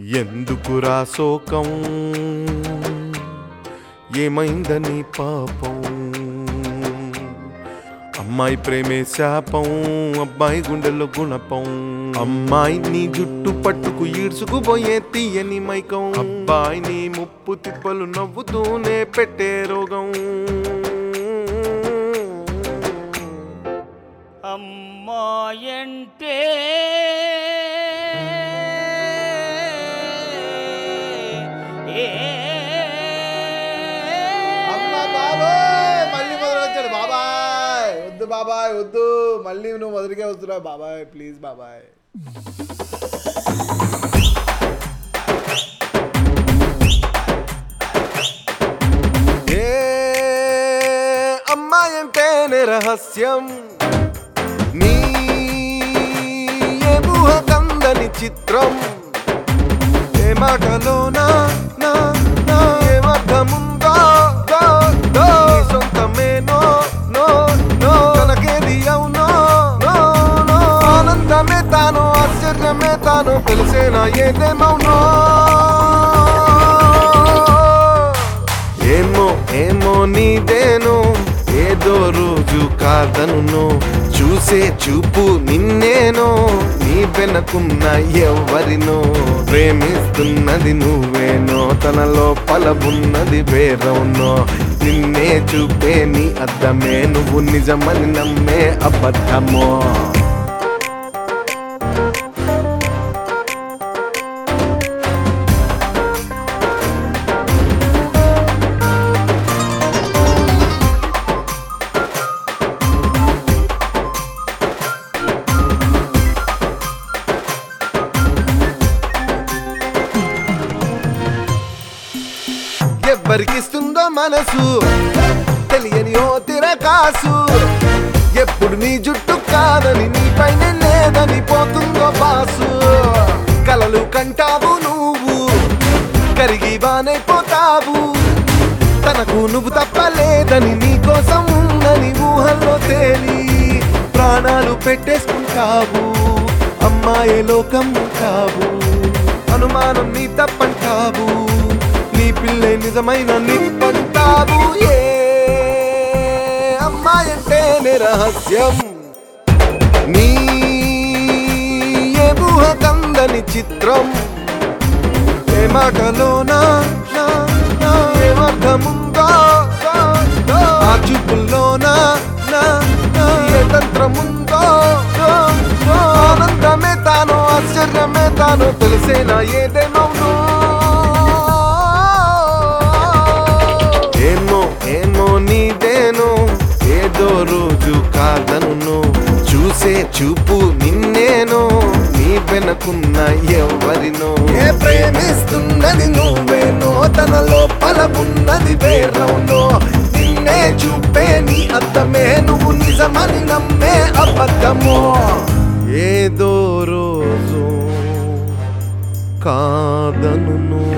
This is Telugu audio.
ఎందుకురా శోకం ఏమైందని పాపం అమ్మాయి ప్రేమే శాపం అబ్బాయి గుండెల్లో గుణపం అమ్మాయి నీ జుట్టు పట్టుకు ఈడ్చుకుపోయే తీయని మైకం అబ్బాయిని ముప్పు తిప్పలు నవ్వుతూనే పెట్టే రోగం అమ్మాయంటే ఏ అమ్మ బాబాయ్ మళ్ళీ మొదలు వచ్చాడు బాబాయ్ వద్దు బాబాయ్ వద్దు మళ్ళీ నువ్వు మొదటికే వస్తున్నావు బాబాయ్ ప్లీజ్ బాబాయ్ ఏ అమ్మాయి అంటేనే రహస్యం నీ ఏ ఊహ కందని చిత్రం ఏ మాటలోనా నా నా ఏ అర్థముందో దో దో నీ సొంతమేనో నో నో తనకేది అవునో నో నో ఆనందమే తాను ఆశ్చర్యమే తాను తెలిసేనా ఏదేమవునో ఏమో ఏమో నీదేను ఏదో రోజు కాదను చూసే చూపు నిన్నేనో నీ వెనకున్న ఎవరినో ప్రేమిస్తున్నది నువ్వేనో తనలో పలబున్నది వేరవునో నిన్నే చూపే నీ అద్దమే నువ్వు నిజమని నమ్మే అబద్ధమో ఎవ్వరికిస్తుందో మనసు తెలియని ఓ తిరకాసు ఎప్పుడు నీ జుట్టు కాదని నీ పైన లేదని పోతుందో బాసు కలలు కంటావు నువ్వు కరిగి బానైపోతావు తనకు నువ్వు తప్పలేదని నీ కోసం ఉందని ఊహల్లో తేలి ప్రాణాలు పెట్టేసుకుంటావు అమ్మాయి లోకం ఉంటావు అనుమానం నీ తప్పంటావు నీ పిల్లే నిజమైన నిప్పంటావు ఏ అమ్మాయి అంటేనే రహస్యం నీ ఏ ఊహ కందని చిత్రం ఏ మాటలోనా నా, నా, ఏ అర్థముందో దో, దో, ఆ చూపుల్లోనా నా, నా, ఏ తంత్రముందో దో, దో, ఆనందమే తాను ఆశ్చర్యమే తాను తెలిసేనా ఏదేమవునో ఏమో ఏమో నీదేనో ఏదో రోజు కాదను చూసే చూపు నిన్నేనో నీ వెనకున్న ఎవరినో ఏ ప్రేమిస్తున్నది నువ్వేనో తనలో పలమున్నది వేరవునో నిన్నే చూపే నీ అద్దమే నువ్వు నిజమని నమ్మే అబద్ధమో ఏదో రోజు కాదను